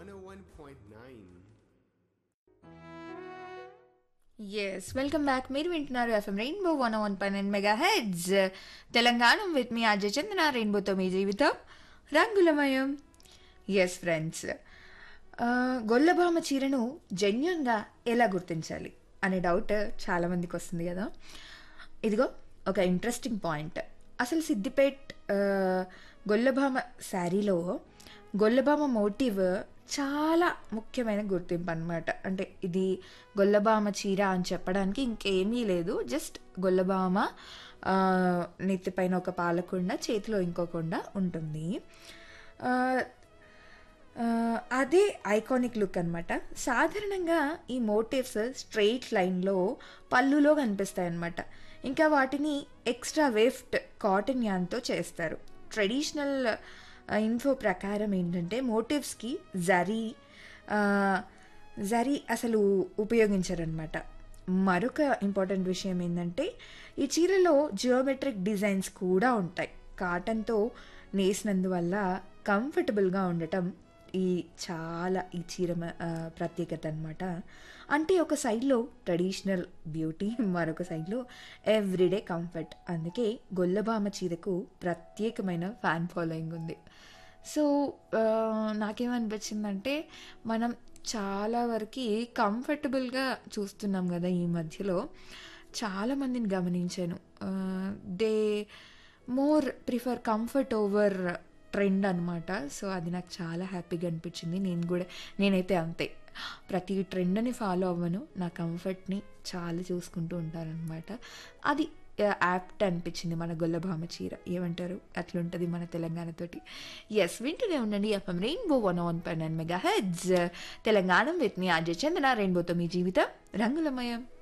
101.9. Yes welcome back మీరు వింటున్నారు FM rainbow one one పై nine mega heads Telangana with me Ajay Chandana రెయిన్బోతో మీ జీవితం రంగులమయం ఎస్ ఫ్రెండ్స్ గొల్లభామ చీరను జెన్యున్గా ఎలా గుర్తించాలి అనే డౌట్ చాలామందికి వస్తుంది కదా ఇదిగో ఒక ఇంట్రెస్టింగ్ పాయింట్ అసలు సిద్దిపేట్ ఆ, గొల్లభామ శారీలో గొల్లభామ మోటివ్ చాలా ముఖ్యమైన గుర్తింపు అనమాట అంటే ఇది గొల్లభామ చీర అని చెప్పడానికి ఇంకేమీ లేదు జస్ట్ గొల్లభామ ఆ, నెత్తిపైన ఒక పాలకుండ చేతిలో ఇంకోకుండా ఉంటుంది ఆ, ఆ, అదే ఐకానిక్ లుక్ అనమాట సాధారణంగా ఈ మోటివ్స్ స్ట్రెయిట్ లైన్లో పళ్ళులో కనిపిస్తాయి అన్నమాట ఇంకా వాటిని ఎక్స్ట్రా వేఫ్ట్ కాటన్ యాన్తో చేస్తారు ట్రెడిషనల్ ఇన్ఫో ప్రకారం ఏంటంటే మోటివ్స్కి జరీ ఆ, జరీ అసలు ఉపయోగించరనమాట మరొక ఇంపార్టెంట్ విషయం ఏంటంటే ఈ చీరలో జియోమెట్రిక్ డిజైన్స్ కూడా ఉంటాయి కాటన్తో నేసినందువల్ల కంఫర్టబుల్గా ఉండటం ఈ చాలా ఈ చీర మ- ఆ, ప్రత్యేకత అనమాట అంటే ఒక సైడ్లో ట్రెడిషనల్ బ్యూటీ మరొక సైడ్లో ఎవ్రీడే కంఫర్ట్ అందుకే గొల్లభామ చీరకు ప్రత్యేకమైన ఫ్యాన్ ఫాలోయింగ్ ఉంది సో ఆ, నాకేమనిపించిందంటే మనం చాలా వరకు కంఫర్టబుల్గా చూస్తున్నాం కదా ఈ మధ్యలో చాలామందిని గమనించాను they more prefer comfort over trend అనమాట సో అది నాకు చాలా హ్యాపీగా అనిపించింది నేను కూడా నేనైతే అంతే ప్రతి ట్రెండ్ని ఫాలో అవ్వను నా కంఫర్ట్ని చాలా చూసుకుంటూ ఉంటారనమాట అది యాప్ట్ అనిపించింది మన గొల్లభామ చీర ఏమంటారు అట్లుంటుంది మన తెలంగాణతోటి ఎస్ వింటూనే ఉండండి ఎఫ్ఎం రెయిన్బో వన్ వన్ పై nine mega heads Telangana with me Ajay Chandana రెయిన్బోతో మీ జీవితం రంగులమయం